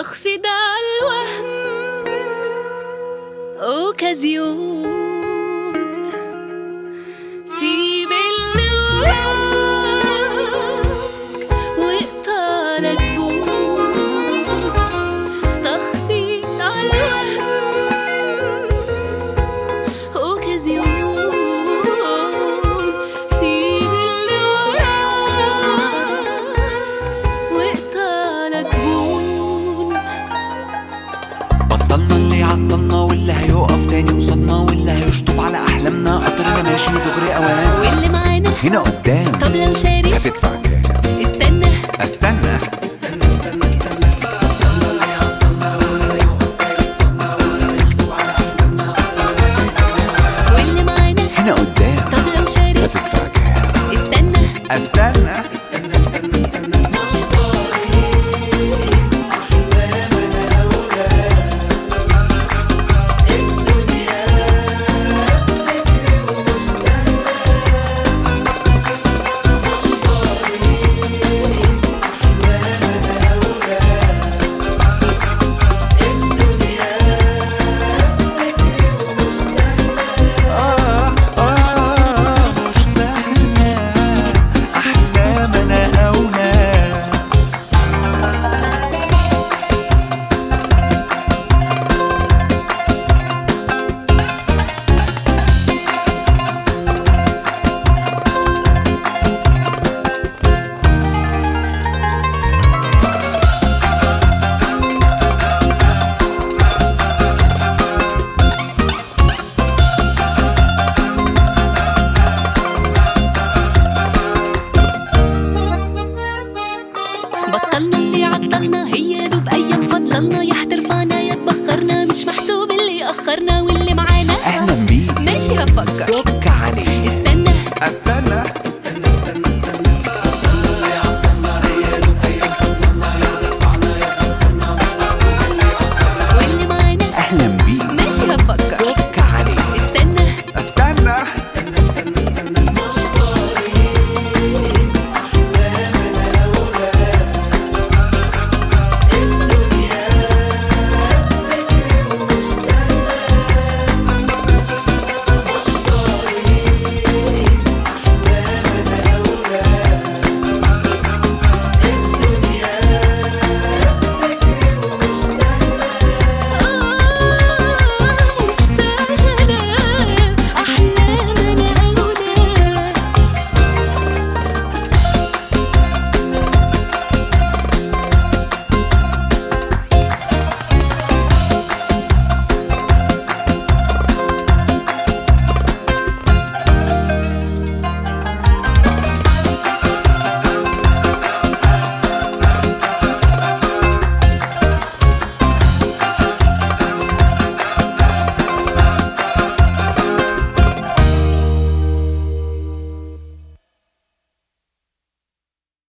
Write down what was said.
تخفض على الوهم اوكازيون سيب اللي وراك واقطع لك بون تخفيض على الوهم اوكازيون سيب اللي وراك واقطع لك بون بطلنا اللي عطلنا واللي هيقف تاني قصادنا واللي هيشطب على احلامنا قطرنا ماشي دغري اوان واللي معانا هنا قدام طب لو شاري هتدفع كام استنى استنى